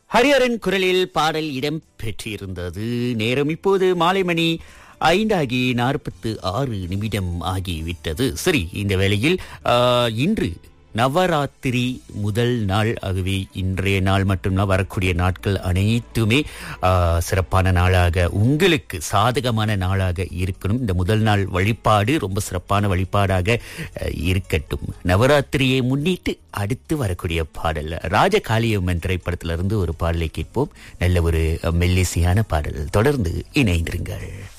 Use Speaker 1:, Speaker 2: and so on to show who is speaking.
Speaker 1: ஹரிஹரன் குரலில் பாடல் இடம் பெற்றிருந்தது நேரம் இப்போது மாலை மணி ஐந்தாகி நாற்பத்து ஆறு நிமிடம் ஆகிவிட்டது சரி இந்த வேளையில் ஆ, இன்று நவராத்திரி முதல் நாள் ஆகவே இன்றைய நாள் மற்றும் வரக்கூடிய நாட்கள் அனைத்துமே ஆ, சிறப்பான நாளாக உங்களுக்கு சாதகமான நாளாக இருக்கணும் இந்த முதல் நாள் வழிபாடு ரொம்ப சிறப்பான வழிபாடாக அ, இருக்கட்டும் நவராத்திரியை முன்னிட்டு அடுத்து வரக்கூடிய பாடல் ராஜகாளியம்மன் திரைப்படத்திலிருந்து ஒரு பாடலை கேட்போம் நல்ல ஒரு மெல்லிசையான பாடல் தொடர்ந்து இணைந்திருங்கள்